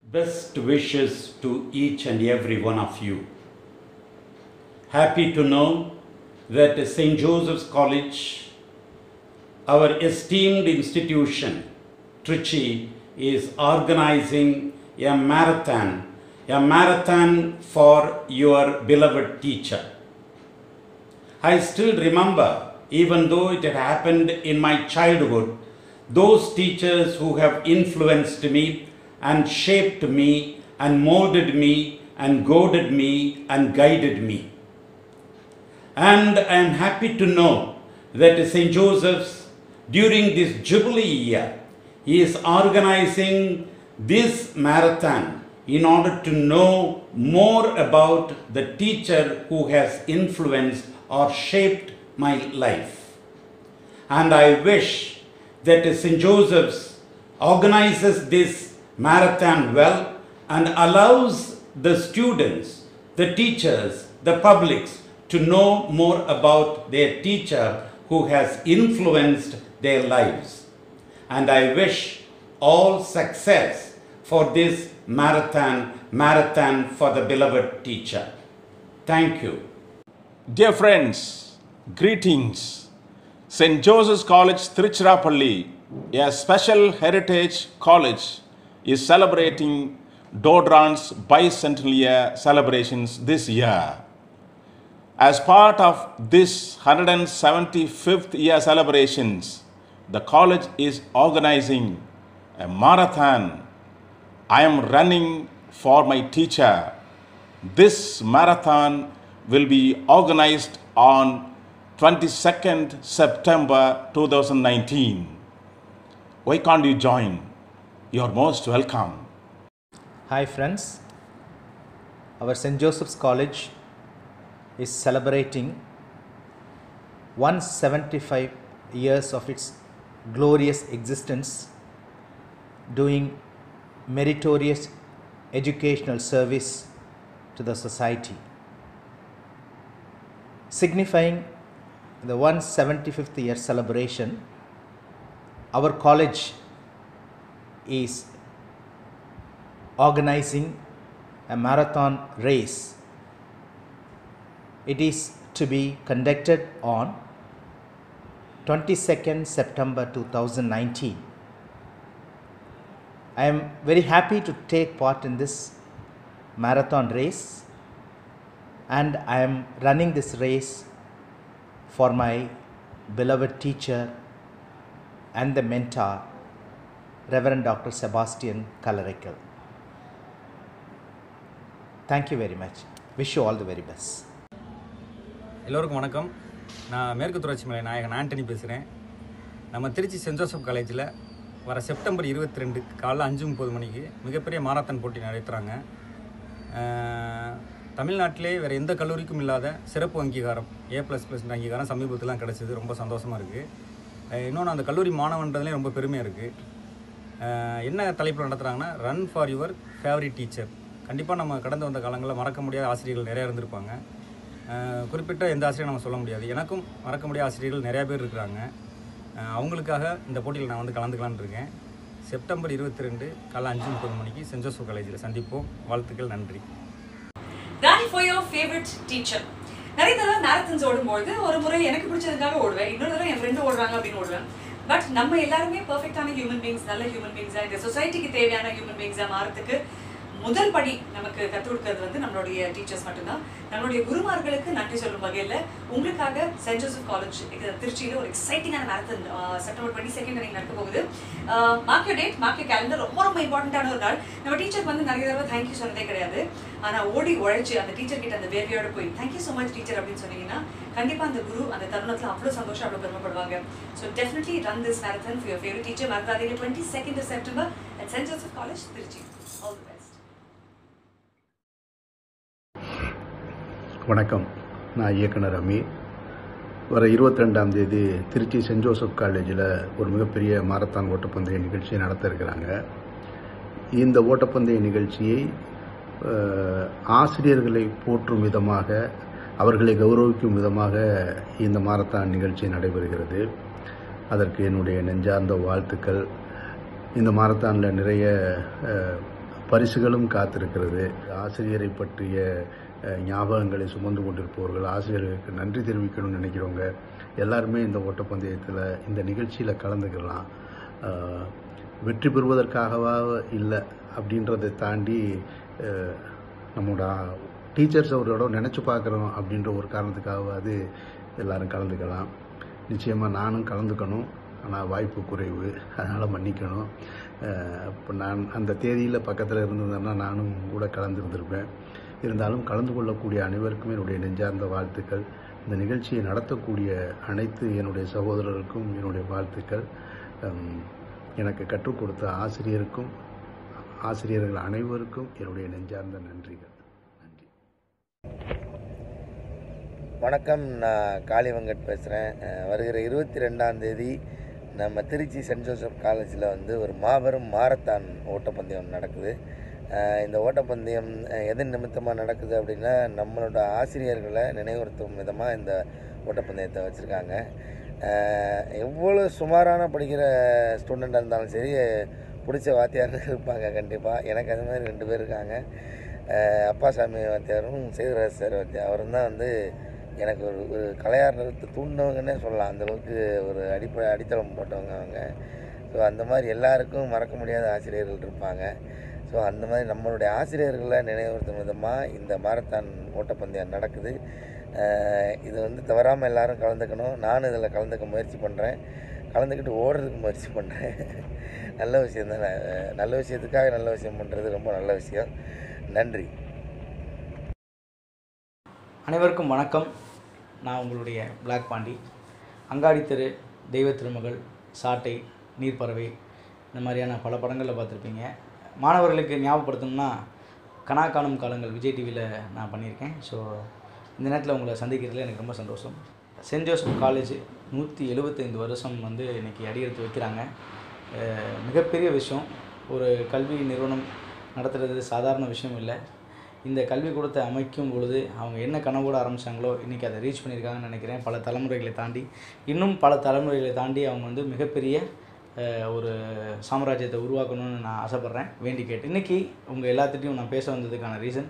Best wishes to each and every one of you. Happy to know that St. Joseph's College, our esteemed institution, Trichy, is organizing a marathon, a marathon for your beloved teacher. I still remember, even though it had happened in my childhood, those teachers who have influenced me and shaped me and molded me and goaded me and guided me. And I am happy to know that St. Joseph's, during this Jubilee year, is organizing this marathon in order to know more about the teacher who has influenced or shaped my life. And I wish that St. Joseph's organizes this marathon well and allows the students, the teachers, the publics to know more about their teacher who has influenced their lives. And I wish all success for this marathon, marathon for the beloved teacher. Thank you. Dear friends, greetings. St. Joseph's College, Tiruchirappalli, a special heritage college, is celebrating Dodran's bicentennial year celebrations this year. As part of this 175th year celebrations, the college is organizing a marathon. I am running for my teacher. This marathon will be organized on 22nd September 2019. Why can't you join? You are most welcome. Hi friends, our St. Joseph's College is celebrating 175 years of its glorious existence doing meritorious educational service to the society. Signifying the 175th year celebration, our college is organizing a marathon race. It is to be conducted on 22nd September 2019. I am very happy to take part in this marathon race and I am running this race for my beloved teacher and the mentor, Reverend Dr. Sebastian Kalarekal. Thank you very much. Wish you all the very best. எல்லோருக்கும் வணக்கம் நான் மேற்கு தொடர்ச்சி மலை நாயகன் ஆண்டனி பேசுகிறேன் நம்ம Trichy send Joseph காலேஜில் வர செப்டம்பர் இருபத்தி ரெண்டு காலைல அஞ்சு முப்பது மணிக்கு மிகப்பெரிய மாரத்தான் போட்டி நடத்துகிறாங்க தமிழ்நாட்டிலே வேறு எந்த கல்லூரிக்கும் இல்லாத சிறப்பு அங்கீகாரம் ஏ ப்ளஸ் ப்ளஸ் அங்கீகாரம் சமீபத்திலாம் கிடச்சிது ரொம்ப சந்தோஷமாக இருக்குது இன்னொன்று அந்த கல்லூரி மாணவன்றதுலேயும் ரொம்ப பெருமையாக இருக்குது என்ன தலைப்பில் நடத்துகிறாங்கன்னா run for your favourite teacher கண்டிப்பாக நம்ம கடந்து வந்த காலங்களில் மறக்க முடியாத ஆசிரியர்கள் நிறையா இருந்திருப்பாங்க அஹ் குறிப்பிட்ட எந்த ஆசிரியரும் நம்ம சொல்ல முடியாது எனக்கும் மறக்க முடியாத ஆசிரியர்கள் நிறையா பேர் இருக்கிறாங்க அஹ் அவங்களுக்காக இந்த போட்டியில் நான் வந்து கலந்துக்கலான்னு இருக்கேன் செப்டம்பர் இருபத்தி ரெண்டு காலை அஞ்சு முப்பது மணிக்கு சென்ட் ஜோசப் காலேஜில் சந்திப்போம் வாழ்த்துக்கள் நன்றி run for your favourite teacher நிறைய தடவை மேரத்தன்ஸ் ஓடும்போது ஒரு முறை எனக்கு பிடிச்சதுக்காக ஓடுவேன் இன்னொரு தடவை என் ஃப்ரெண்டு ஓடுறாங்க அப்படின்னு ஓடுவேன் பட் நம்ம எல்லாருமே பெர்ஃபெக்டான ஹியூமன் பீங்ஸ் நல்ல ஹியூமன் பீங்ஸா இந்த சொசைட்டிக்கு தேவையான ஹியூமன் பீங்ஸா மாறதுக்கு முதல் படி நமக்கு கற்றுக் கொடுக்கறது வந்து நம்மளுடைய டீச்சர்ஸ் மட்டும்தான் நம்மளுடைய குருமார்களுக்கு நன்றி சொல்லும் வகையில் உங்களுக்காக சென்ட் ஜோசப் காலேஜ் திருச்சியில் ஒரு எக்ஸைட்டிங்கான மேரத்தன் செப்டம்பர் டுவெண்ட்டி செகண்ட் நீங்கள் நடக்க போகுது மார்க் டேட் மார்க் கேலண்டர் ரொம்ப ரொம்ப இம்பார்ட்டண்ட்டான ஒரு நாள் நம்ம டீச்சருக்கு வந்து நிறைய தடவை தேங்க்யூ சொன்னதே கிடையாது ஆனால் ஓடி உழைச்சி அந்த டீச்சர் கிட்ட அந்த வேர்வையோட போய் தேங்க்யூ ஸோ மச் டீச்சர் அப்படின்னு சொன்னீங்கன்னா கண்டிப்பாக அந்த குரு அந்த தருணத்தில் அவ்வளோ சந்தோஷம் அவ்வளோ பெருமைப்படுவாங்க so definitely run this marathon for your favourite teacher மறக்காதீங்க twenty second September at Saint Joseph college Trichy all the best வணக்கம் நான் இயக்குனர் அமீர் வர இருபத்தி ரெண்டாம் தேதி திருச்சி சென்ட் ஜோசப் காலேஜில் ஒரு மிகப்பெரிய மாரத்தான் ஓட்டப்பந்தய நிகழ்ச்சியை நடத்த இருக்கிறாங்க இந்த ஓட்டப்பந்தய நிகழ்ச்சியை அஹ், ஆசிரியர்களை போற்றும் விதமாக அவர்களை கௌரவிக்கும் விதமாக இந்த மாரத்தான் நிகழ்ச்சி நடைபெறுகிறது அதற்கு என்னுடைய நெஞ்சார்ந்த வாழ்த்துக்கள் இந்த மாரத்தானில் நிறைய அஹ், பரிசுகளும் காத்திருக்கிறது ஆசிரியரை பற்றிய அஹ், ஞாபகங்களை சுமந்து கொண்டிருப்பவர்கள் ஆசிரியர்களுக்கு நன்றி தெரிவிக்கணும்னு நினைக்கிறவங்க எல்லாருமே இந்த ஓட்டப்பந்தயத்தில் இந்த நிகழ்ச்சியில் கலந்துக்கலாம் அஹ், வெற்றி பெறுவதற்காகவா இல்லை அப்படின்றதை தாண்டி அஹ், நம்மளோட டீச்சர்ஸ் அவரோட நினச்சி பார்க்குறோம் அப்படின்ற ஒரு காரணத்துக்காகவாது எல்லாரும் கலந்துக்கலாம் நிச்சயமாக நானும் கலந்துக்கணும் ஆனால் வாய்ப்பு குறைவு அதனால் மன்னிக்கணும் இப்போ நான் அந்த தேதியில் பக்கத்தில் இருந்ததுன்னா நானும் கூட கலந்துருந்திருப்பேன் இருந்தாலும் கலந்து கொள்ளக்கூடிய அனைவருக்கும் என்னுடைய நெஞ்சார்ந்த வாழ்த்துக்கள் இந்த நிகழ்ச்சியை நடத்தக்கூடிய அனைத்து என்னுடைய சகோதரருக்கும் என்னுடைய வாழ்த்துக்கள் ஹம், எனக்கு கற்றுக் கொடுத்த ஆசிரியருக்கும் ஆசிரியர்கள் அனைவருக்கும் என்னுடைய நெஞ்சார்ந்த நன்றிகள் நன்றி வணக்கம் நான் காளி வெங்கட் பேசுகிறேன் வருகிற இருபத்தி ரெண்டாம் தேதி நம்ம திருச்சி சென்ட் ஜோசப் காலேஜில் வந்து ஒரு மாபெரும் மாரத்தான் ஓட்டப்பந்தயம் நடக்குது அஹ் இந்த ஓட்டப்பந்தயம் அஹ், எதன் நிமித்தமாக நடக்குது அப்படின்னா நம்மளோட ஆசிரியர்களை நினைவுறுத்தும் விதமாக இந்த ஓட்டப்பந்தயத்தை வச்சுருக்காங்க எவ்வளோ சுமாரான படிக்கிற ஸ்டூடெண்ட்டாக இருந்தாலும் சரி பிடிச்ச வாத்தியார்கள் இருப்பாங்க கண்டிப்பாக எனக்கு அது மாதிரி ரெண்டு பேர் இருக்காங்க அஹ் அப்பாசாமி வாத்தியாரும் சேதுராஜ் சார் வாத்தியார் அவரும் தான் வந்து எனக்கு ஒரு ஒரு கலையாடுறதுக்கு தூண்டினவங்கன்னே சொல்லலாம் அந்த அளவுக்கு ஒரு அடிப்படை அடித்தளம் போட்டவங்க அவங்க ஸோ அந்த மாதிரி எல்லாருக்கும் மறக்க முடியாத ஆசிரியர்கள் இருப்பாங்க ஸோ அந்த மாதிரி நம்மளுடைய ஆசிரியர்களை நினைவுறுத்தும் விதமாக இந்த மாரத்தான் ஓட்டப்பந்தயம் நடக்குது அஹ் இது வந்து தவறாமல் எல்லாரும் கலந்துக்கணும் நானும் இதில் கலந்துக்க முயற்சி பண்ணுறேன் கலந்துக்கிட்டு ஓடுறதுக்கு முயற்சி பண்ணுறேன் நல்ல விஷயம் தானே அஹ் நல்ல விஷயத்துக்காக நல்ல விஷயம் பண்ணுறது ரொம்ப நல்ல விஷயம் நன்றி அனைவருக்கும் வணக்கம் நான் உங்களுடைய பிளாக் பாண்டி அங்காடி தெரு தெய்வ திருமகள் சாட்டை நீர்ப்பறவை இந்த மாதிரியான பல படங்களில் பார்த்துருப்பீங்க மாணவர்களுக்கு ஞாபகப்படுத்தணும்னா கனா காணும் காலங்கள் விஜய் டிவியில் நான் பண்ணியிருக்கேன் ஸோ இந்த நேரத்தில் உங்களை சந்திக்கிறதுல எனக்கு ரொம்ப சந்தோஷம் சென்ட் ஜோசப் காலேஜ் நூற்றி எழுபத்தைந்து வருஷம் வந்து இன்றைக்கி அடியெடுத்து வைக்கிறாங்க அஹ் மிகப்பெரிய விஷயம் ஒரு கல்வி நிறுவனம் நடத்துகிறது சாதாரண விஷயம் இல்லை இந்த கல்விக்கூடத்தை அமைக்கும் பொழுது அவங்க என்ன கனவோடு ஆரம்பிச்சாங்களோ இன்றைக்கி அதை ரீச் பண்ணியிருக்காங்கன்னு நினைக்கிறேன் பல தலைமுறைகளை தாண்டி இன்னும் பல தலைமுறைகளை தாண்டி அவங்க வந்து மிகப்பெரிய அஹ், ஒரு சாம்ராஜ்யத்தை உருவாக்கணும்னு நான் ஆசைப்பட்றேன் வேண்டி கேட்டு இன்றைக்கி உங்கள் எல்லாத்துட்டையும் நான் பேச வந்ததுக்கான reason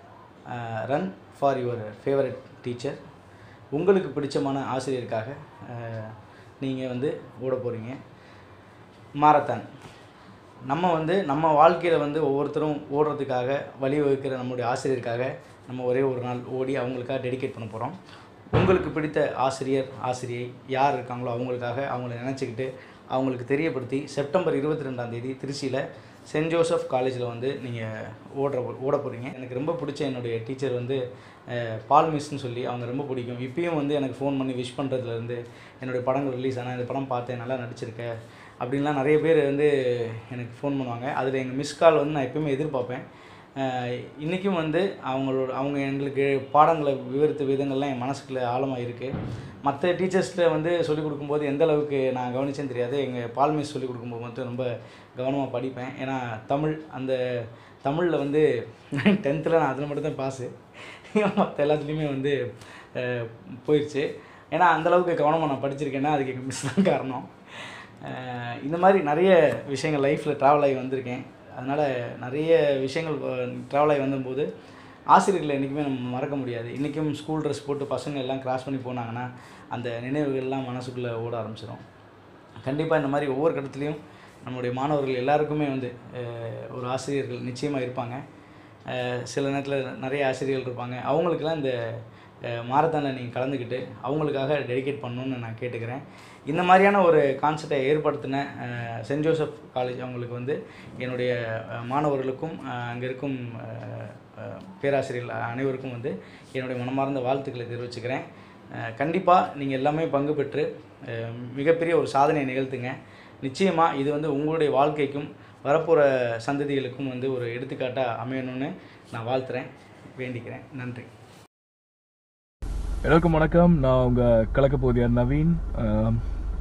run for your favourite teacher உங்களுக்கு பிடிச்சமான ஆசிரியருக்காக நீங்கள் வந்து ஓட போகிறீங்க மாரத்தான் நம்ம வந்து நம்ம வாழ்க்கையில் வந்து ஒவ்வொருத்தரும் ஓடுறதுக்காக வழிவகுக்கிற நம்முடைய ஆசிரியருக்காக நம்ம ஒரே ஒரு நாள் ஓடி அவங்களுக்காக டெடிகேட் பண்ண போகிறோம் உங்களுக்கு பிடித்த ஆசிரியர் ஆசிரியை யார் இருக்காங்களோ அவங்களுக்காக அவங்கள நினச்சிக்கிட்டு அவங்களுக்கு தெரியப்படுத்தி செப்டம்பர் இருபத்தி ரெண்டாம் தேதி திருச்சியில் சென்ட் ஜோசப் காலேஜில் வந்து நீங்கள் ஓடுற ஓட போகிறீங்க எனக்கு ரொம்ப பிடிச்ச என்னுடைய டீச்சர் வந்து அஹ், பால் மிஸ்ன்னு சொல்லி அவங்க ரொம்ப பிடிக்கும் இப்பயும் வந்து எனக்கு ஃபோன் பண்ணி விஷ் பண்ணுறதுலேருந்து என்னுடைய படங்கள் ரிலீஸ் ஆனால் இந்த படம் பார்த்தேன் நல்லா நடிச்சிருக்க அப்படின்லாம் நிறைய பேர் வந்து எனக்கு ஃபோன் பண்ணுவாங்க அதில் எங்கள் மிஸ் கால் வந்து நான் எப்பயுமே எதிர்பார்ப்பேன் அஹ், இன்றைக்கும் வந்து அவங்களோட அவங்க எங்களுக்கு பாடங்களை விவரித்த விதங்கள்லாம் என் மனசுக்குள்ள ஆழமாக இருக்குது மற்ற டீச்சர்ஸ்கிட்ட வந்து சொல்லிக் கொடுக்கும்போது எந்த அளவுக்கு நான் கவனிச்சேன்னு தெரியாது எங்கள் பால் மிஸ் சொல்லிக் கொடுக்கும்போது மட்டும் ரொம்ப கவனமாக படிப்பேன் ஏன்னா தமிழ் அந்த தமிழில் வந்து டென்த்தில் நான் அதில் மட்டும் தான் பாஸு மற்ற எல்லாத்துலேயுமே வந்து அஹ், போயிடுச்சு ஏன்னா அந்தளவுக்கு கவனமாக நான் படிச்சிருக்கேன்னா அதுக்கு எங்கள் மிஸ் தான் காரணம் அஹ், இந்த மாதிரி நிறைய விஷயங்கள் லைஃப்பில் ட்ராவல் ஆகி வந்திருக்கேன் அதனால் நிறைய விஷயங்கள் ட்ராவல் ஆகி வந்தபோது ஆசிரியர்களை என்றைக்குமே நம்ம மறக்க முடியாது இன்றைக்கும் ஸ்கூல் ட்ரெஸ் போட்டு பசங்க எல்லாம் கிராஸ் பண்ணி போனாங்கன்னா அந்த நினைவுகள்லாம் மனசுக்குள்ளே ஓட ஆரம்பிச்சிடும் கண்டிப்பாக இந்த மாதிரி ஒவ்வொரு கட்டத்துலேயும் நம்மளுடைய மாணவர்கள் எல்லாருக்குமே வந்து அஹ், ஒரு ஆசிரியர்கள் நிச்சயமாக இருப்பாங்க அஹ், சில நேரத்தில் நிறைய ஆசிரியர்கள் இருப்பாங்க அவங்களுக்கெல்லாம் இந்த மாரத்தானில் நீங்கள் கலந்துக்கிட்டு அவங்களுக்காக டெடிகேட் பண்ணணுன்னு நான் கேட்டுக்கிறேன் இந்த மாதிரியான ஒரு கான்செப்டை ஏற்படுத்தின அஹ், சென்ட் ஜோசப் காலேஜ் அவங்களுக்கு வந்து என்னுடைய அஹ், மாணவர்களுக்கும் அங்கே இருக்கும் அஹ், அஹ், பேராசிரியர்கள் அனைவருக்கும் வந்து என்னுடைய மனமார்ந்த வாழ்த்துக்களை தெரிவிச்சுக்கிறேன் கண்டிப்பாக நீங்கள் எல்லாமே பங்கு பெற்று அஹ், மிகப்பெரிய ஒரு சாதனையை நிகழ்த்துங்க நிச்சயமாக இது வந்து உங்களுடைய வாழ்க்கைக்கும் வரப்போகிற சந்ததிகளுக்கும் வந்து ஒரு எடுத்துக்காட்டாக அமையணும்னு நான் வாழ்த்துறேன் வேண்டிக்கிறேன் நன்றி எல்லாருக்கும் வணக்கம் நான் உங்க கலக்கப்போதியார் நவீன் ஆம்,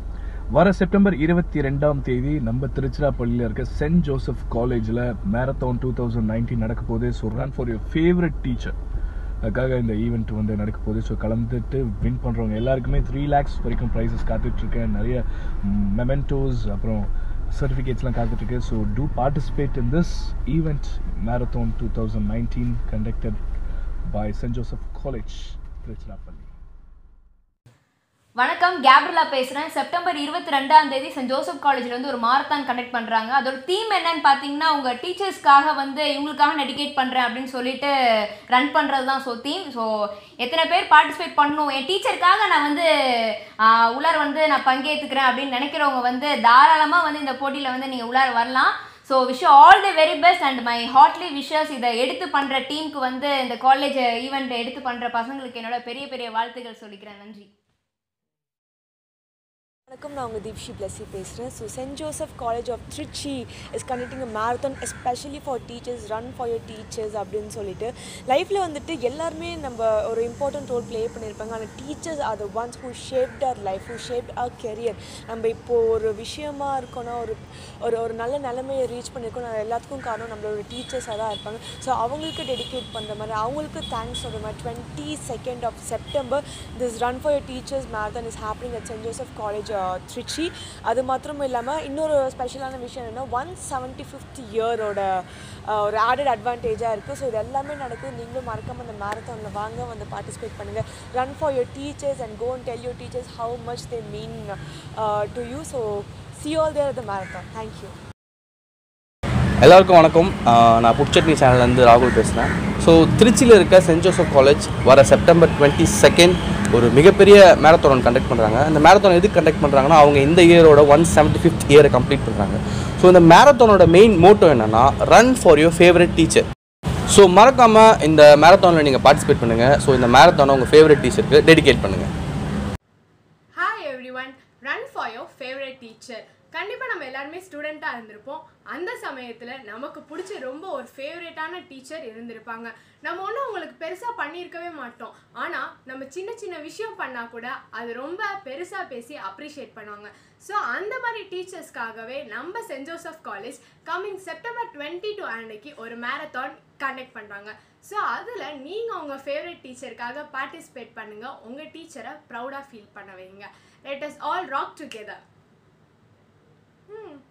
வர செப்டம்பர் இருபத்தி ரெண்டாம் தேதி நம்ம திருச்சிராப்பள்ளியில் இருக்க சென்ட் ஜோசப் காலேஜில் மேரத்தான் டூ தௌசண்ட் நைன்டீன் நடக்க போகுது so run for your favourite teacher அதுக்காக இந்த ஈவெண்ட் வந்து நடக்க போகுது ஸோ கலந்துட்டு வின் பண்ணுறவங்க எல்லாருக்குமே த்ரீ லேக்ஸ் வரைக்கும் ப்ரைஸஸ் காத்துட்ருக்கேன் நிறைய மெமெண்டோஸ் அப்புறம் சர்டிஃபிகேட்ஸ்லாம் காத்துட்ருக்கு so to participate in this event marathon two thousand nineteen conducted by Saint Joseph college Tiruchirappalli வணக்கம் கேப்ரிலா பேசுகிறேன் செப்டம்பர் இருபத்தி ரெண்டாம் தேதி சென்ட் ஜோசப் காலேஜில் வந்து ஒரு மாரத்தான் கண்டக்ட் பண்ணுறாங்க அதோட தீம் என்னன்னு பார்த்தீங்கன்னா உங்கள் டீச்சர்ஸ்க்காக வந்து இவங்களுக்காக டெடிகேட் பண்ணுறேன் அப்படின்னு சொல்லிட்டு ரன் பண்ணுறது தான் ஸோ தீம் ஸோ எத்தனை பேர் பார்ட்டிசிபேட் பண்ணணும் என் டீச்சருக்காக நான் வந்து ஆஹ், உள்ளார வந்து நான் பங்கேற்றுக்கிறேன் அப்படின்னு நினைக்கிறவங்க வந்து தாராளமாக வந்து இந்த போட்டியில் வந்து நீங்கள் உள்ளார வரலாம் so wish all the very best and my heartly wishes இதை எடுத்து பண்ணுற டீமுக்கு வந்து இந்த காலேஜ் ஈவெண்ட் எடுத்து பண்ணுற பசங்களுக்கு என்னோட பெரிய பெரிய வாழ்த்துக்கள் சொல்லிக்கிறேன் நன்றி வணக்கம் நான் உங்கள் தீப்ஷி பிளஸி பேசுகிறேன் so Saint Joseph college of Trichy is conducting a marathon especially for teachers run for your teachers அப்படின்னு சொல்லிட்டு லைஃப்பில் வந்துட்டு எல்லாருமே நம்ம ஒரு இம்பார்ட்டன்ட் ரோல் ப்ளே பண்ணியிருப்பாங்க ஆனால் teachers are the ones who shaped our life who shaped our career நம்ம இப்போது ஒரு விஷயமா இருக்கோன்னா ஒரு ஒரு ஒரு நல்ல நிலைமையை ரீச் பண்ணியிருக்கோம் அது எல்லாத்துக்கும் காரணம் நம்மளோட டீச்சர்ஸாக தான் இருப்பாங்க ஸோ அவங்களுக்கு டெடிகேட் பண்ணுற மாதிரி அவங்களுக்கு தேங்க்ஸ் சொல்கிற மாதிரி twenty second of September this run for your teachers marathon is happening at Saint Joseph college Trichy அது மாத்திரம் இல்லாமல் இன்னொரு ஸ்பெஷலான விஷயம் என்னென்னா ஒன் செவன்ட்டி ஃபிஃப்த் இயரோட ஒரு ஆடட் அட்வான்டேஜாக இருக்குது ஸோ இது எல்லாமே நடக்குது நீங்களும் மறக்காமல் அந்த மேரத்தானில் வாங்க வந்து பார்ட்டிசிபேட் பண்ணுங்கள் run for your teachers and go and tell your teachers how much they mean to you so see all there the marathon thank you எல்லாருக்கும் வணக்கம் ஆஹ் நான் புட்சட்னி சேனல்லேருந்து ராகுல் பேசுகிறேன் ஸோ திருச்சியில் இருக்க சென்ட் ஜோசப் காலேஜ் வர செப்டம்பர் டுவெண்ட்டி செகண்ட் ஒரு மிகப்பெரிய மேரத்தான் கண்டக்ட் பண்ணுறாங்க இந்த மேரத்தான் எதுக்கு கண்டக்ட் பண்ணுறாங்கன்னா அவங்க இந்த இயரோட ஒன் செவன்ட்டி ஃபிஃப்த் இயரை கம்ப்ளீட் பண்ணுறாங்க ஸோ இந்த மேரத்தானோட மெயின் மோட்டோ என்னென்னா run for your favourite teacher so மறக்காமல் இந்த மேரத்தானில் நீங்கள் பார்ட்டிசிபேட் பண்ணுங்கள் ஸோ இந்த மேரத்தானை உங்கள் ஃபேவரட் டீச்சருக்கு டெடிகேட் பண்ணுங்கள் hi everyone run for your favourite teacher கண்டிப்பாக நம்ம எல்லாருமே ஸ்டூடெண்ட்டாக இருந்திருப்போம் அந்த சமயத்தில் நமக்கு பிடிச்ச ரொம்ப ஒரு ஃபேவரட்டான டீச்சர் இருந்திருப்பாங்க நம்ம ஒன்றும் அவங்களுக்கு பெருசாக பண்ணியிருக்கவே மாட்டோம் ஆனால் நம்ம சின்ன சின்ன விஷயம் பண்ணால் கூட அது ரொம்ப பெருசாக பேசி அப்ரிஷியேட் பண்ணுவாங்க ஸோ அந்த மாதிரி டீச்சர்ஸ்க்காகவே நம்ம Saint Joseph college coming September twenty two அன்னைக்கு ஒரு மேரத்தான் கண்டக்ட் பண்ணுறாங்க ஸோ அதில் நீங்கள் உங்கள் ஃபேவரட் டீச்சருக்காக பார்ட்டிசிபேட் பண்ணுங்கள் உங்கள் டீச்சரை ப்ரௌடாக ஃபீல் பண்ண வைங்க let us all rock together ம்